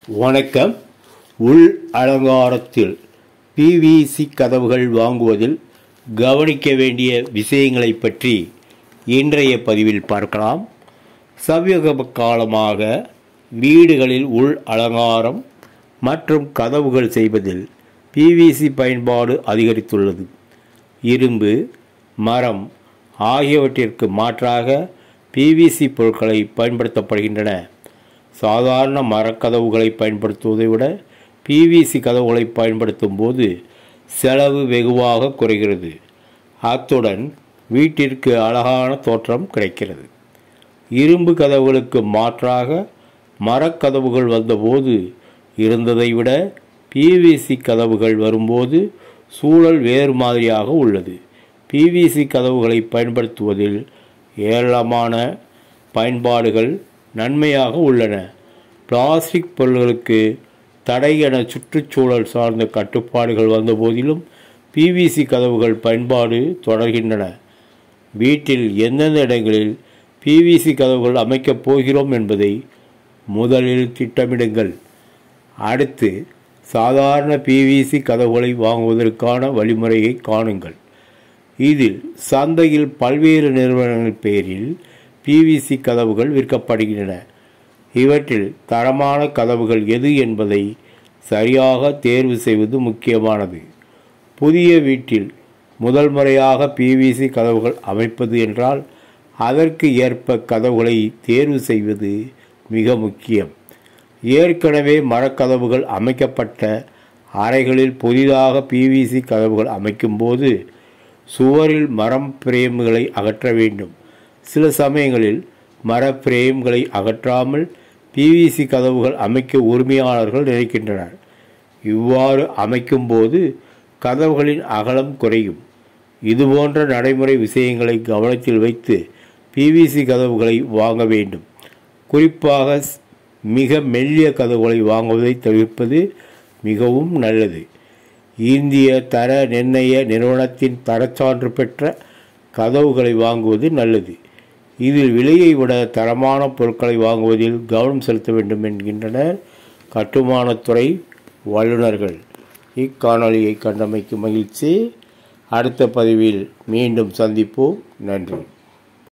வணக்கம் உள் அலங்காரத்தில் பிவிசி கதவுகள் வாங்குவதில் கவனிக்க வேண்டிய விஷயங்களை பற்றி இன்றைய பதிவில் பார்க்கலாம் சமீப காலமாக வீடுகளில் உள் அலங்காரம் மற்றும் கதவுகள் செய்வதில் பிவிசி பயன்பாடு அதிகரித்துள்ளது இரும்பு மரம் ஆகியவற்றிற்கு மாற்றாக பிவிசி பொருட்களை பயன்படுத்தப்படுகின்றன சாதாரண மரக்கதவுகளை பயன்படுத்துவதை விட பிவிசி கதவுகளை பயன்படுத்தும் போது செலவு வெகுவாக குறைகிறது அத்துடன் வீட்டிற்கு அழகான தோற்றம் கிடைக்கிறது இரும்பு கதவுகளுக்கு மாற்றாக மரக்கதவுகள் வந்தபோது இருந்ததை விட பிவிசி கதவுகள் வரும்போது சூழல் வேறு மாதிரியாக உள்ளது பிவிசி கதவுகளை பயன்படுத்துவதில் ஏராளமான பயன்பாடுகள் நன்மையாக உள்ளன பிளாஸ்டிக் பொருள்களுக்கு தடை என சுற்றுச்சூழல் சார்ந்த கட்டுப்பாடுகள் வந்தபோதிலும் பிவிசி கதவுகள் பயன்பாடு தொடர்கின்றன வீட்டில் எந்தெந்த இடங்களில் பிவிசி கதவுகள் அமைக்கப் போகிறோம் என்பதை முதலில் திட்டமிடுங்கள் அடுத்து சாதாரண பிவிசி கதவுகளை வாங்குவதற்கான வழிமுறையை காணுங்கள் இதில் சந்தையில் பல்வேறு நிறுவனங்கள் பெயரில் பிவிசி கதவுகள் விற்கப்படுகின்றன இவற்றில் தரமான கதவுகள் எது என்பதை சரியாக தேர்வு செய்வது முக்கியமானது புதிய வீட்டில் முதல் முறையாக பிவிசி கதவுகள் அமைப்பது என்றால் அதற்கு ஏற்ப கதவுகளை தேர்வு செய்வது மிக முக்கியம் ஏற்கனவே மரக்கதவுகள் அமைக்கப்பட்ட அறைகளில் புதிதாக பிவிசி கதவுகள் அமைக்கும்போது சுவரில் மரம் பிரேம்களை அகற்ற வேண்டும் சில சமயங்களில் மர பிரேம்களை அகற்றாமல் பிவிசி கதவுகள் அமைக்க உரிமையாளர்கள் நினைக்கின்றனர் இவ்வாறு அமைக்கும்போது கதவுகளின் அகலம் குறையும் இதுபோன்ற நடைமுறை விஷயங்களை கவனத்தில் வைத்து பிவிசி கதவுகளை வாங்க வேண்டும் குறிப்பாக மிக மெல்லிய கதவுகளை வாங்குவதை தவிர்ப்பது மிகவும் நல்லது இந்திய தர நிர்ணய நிறுவனத்தின் தரச்சான்று பெற்ற கதவுகளை வாங்குவது நல்லது இதில் விலையை விட தரமான பொருட்களை வாங்குவதில் கவனம் செலுத்த வேண்டும் என்கின்றனர் கட்டுமானத்துறை வல்லுநர்கள் இக்காணொலியை கண்டமைக்கு மகிழ்ச்சி அடுத்த பதிவில் மீண்டும் சந்திப்போம் நன்றி